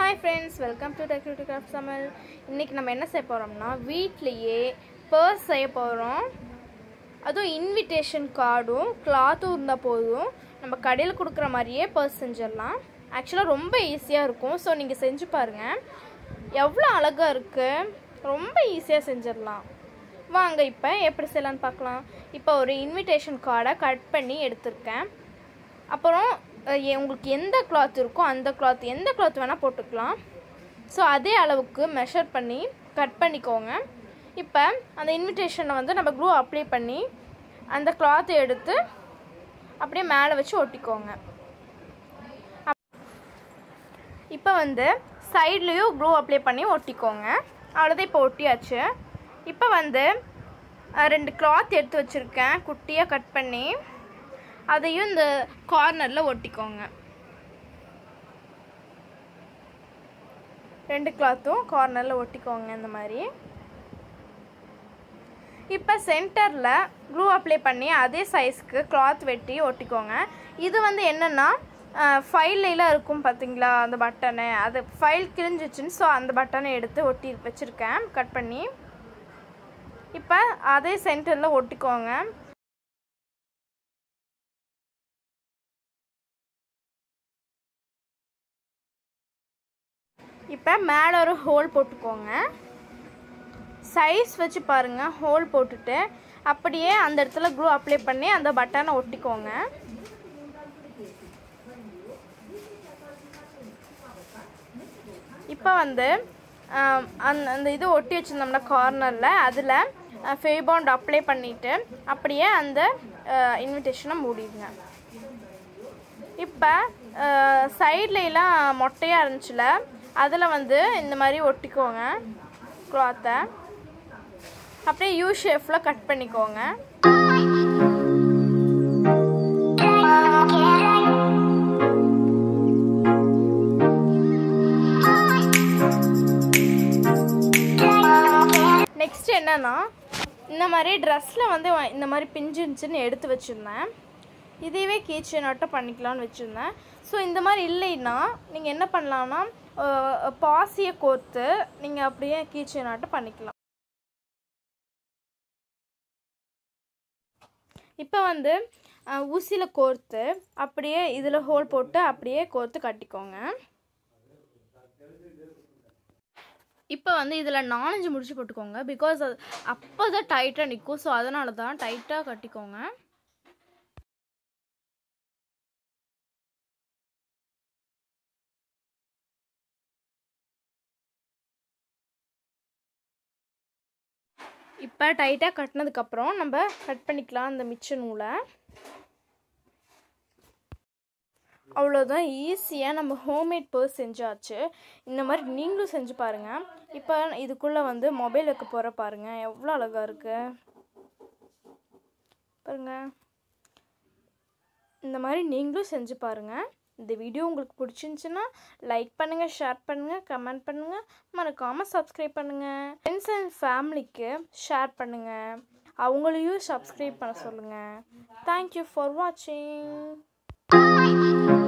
hi friends welcome to டெக்யூட்டி craft சமையல் இன்றைக்கி நம்ம என்ன செய்ய போகிறோம்னா வீட்லேயே பர்ஸ் செய்ய போகிறோம் அதுவும் இன்விடேஷன் கார்டும் கிளாத்தும் இருந்தால் போதும் நம்ம கடையில் கொடுக்குற மாதிரியே பர்ஸ் செஞ்சிடலாம் ஆக்சுவலாக ரொம்ப ஈஸியாக இருக்கும் ஸோ நீங்கள் செஞ்சு பாருங்கள் எவ்வளோ அழகாக இருக்குது ரொம்ப ஈஸியாக செஞ்சிடலாம் வாங்க இப்போ எப்படி செய்யலான்னு பார்க்கலாம் இப்போ ஒரு இன்விடேஷன் கார்டை கட் பண்ணி எடுத்திருக்கேன் அப்புறம் அஹ், எ- உங்களுக்கு எந்த கிளாத் இருக்கோ அந்த கிளாத் எந்த கிளாத் வேணால் போட்டுக்கலாம் ஸோ அதே அளவுக்கு மெஷர் பண்ணி கட் பண்ணிக்கோங்க இப்போ அந்த இன்விடேஷனை வந்து நம்ம க்ளூ அப்ளை பண்ணி அந்த கிளாத்தை எடுத்து அப்படியே மேலே வச்சு ஒட்டிக்கோங்க இப்போ வந்து சைட்லேயும் க்ளூ அப்ளை பண்ணி ஒட்டிக்கோங்க அவ்வளோதான் இப்போ ஒட்டியாச்சு இப்போ வந்து அஹ், ரெண்டு கிளாத் எடுத்து வச்சுருக்கேன் குட்டியாக கட் பண்ணி அதையும் இந்த கார்னரில் ஒட்டிக்கோங்க ரெண்டு கிளாத்தும் கார்னரில் ஒட்டிக்கோங்க இந்த மாதிரி இப்போ சென்டரில் க்ளூ அப்ளை பண்ணி அதே சைஸ்க்கு கிளாத் வெட்டி ஒட்டிக்கோங்க இது வந்து என்னென்னா ஃபைல்லாம் இருக்கும் பார்த்தீங்களா அந்த பட்டனு அது ஃபைல் கிழிஞ்சிச்சுன்னு ஸோ அந்த பட்டனை எடுத்து ஒட்டி வச்சுருக்கேன் கட் பண்ணி இப்போ அதே சென்டரில் ஒட்டிக்கோங்க இப்போ மேலே ஒரு ஹோல் போட்டுக்கோங்க சைஸ் வச்சு பாருங்கள் ஹோல் போட்டுட்டு அப்படியே அந்த இடத்துல க்ளூ அப்ளை பண்ணி அந்த பட்டனை ஒட்டிக்கோங்க இப்போ வந்து ஆம், அந்த அந்த இது ஒட்டி வச்சுருந்தோம்னா கார்னரில் அதில் ஃபேபாண்ட் அப்ளை பண்ணிவிட்டு அப்படியே அந்த இன்விடேஷனை மூடிடுங்க இப்போ சைட்லலாம் மொட்டையாக இருந்துச்சுல அதில் வந்து இந்த மாதிரி ஒட்டிக்கோங்க கிளாத்தை அப்படியே யூ ஷேஃபில் கட் பண்ணிக்கோங்க நெக்ஸ்ட் என்னன்னா இந்த மாதிரி ட்ரெஸ்ஸில் வந்து இந்த மாதிரி பிஞ்சு இருந்துச்சுன்னு எடுத்து வச்சுருந்தேன் இதையவே கீச்சை நட்டம் பண்ணிக்கலாம்னு வச்சுருந்தேன் ஸோ இந்த மாதிரி இல்லைன்னா நீங்கள் என்ன பண்ணலாம்னா அஹ், பாசியை கோர்த்து நீங்கள் அப்படியே கீச்சை நாட்டம் பண்ணிக்கலாம் இப்போ வந்து ஊசியில் கோர்த்து அப்படியே இதில் ஹோல் போட்டு அப்படியே கோர்த்து கட்டிக்கோங்க இப்போ வந்து இதில் நாலஞ்சு முடிச்சு போட்டுக்கோங்க பிகாஸ் அது அப்போ தான் டைட்டாக நிற்கும் ஸோ அதனால தான் டைட்டாக கட்டிக்கோங்க இப்போ டைட்டாக கட்டினதுக்கப்புறம் நம்ம கட் பண்ணிக்கலாம் அந்த மிச்ச நூலை அவ்வளோதான் ஈஸியாக நம்ம ஹோம்மேட் பர்ஸ் செஞ்சாச்சு இந்த மாதிரி நீங்களும் செஞ்சு பாருங்கள் இப்போ இதுக்குள்ளே வந்து மொபைல் வைக்க போகிற பாருங்கள் எவ்வளோ அழகாக இருக்கு பாருங்க இந்த மாதிரி நீங்களும் செஞ்சு பாருங்கள் இந்த வீடியோ உங்களுக்கு பிடிச்சிருந்துச்சுன்னா லைக் பண்ணுங்கள் ஷேர் பண்ணுங்கள் கமெண்ட் பண்ணுங்கள் மறக்காமல் சப்ஸ்கிரைப் பண்ணுங்கள் ஃப்ரெண்ட்ஸ் அண்ட் ஃபேமிலிக்கு ஷேர் பண்ணுங்கள் அவங்களையும் சப்ஸ்கிரைப் பண்ண சொல்லுங்கள் தேங்க்யூ ஃபார் வாட்சிங்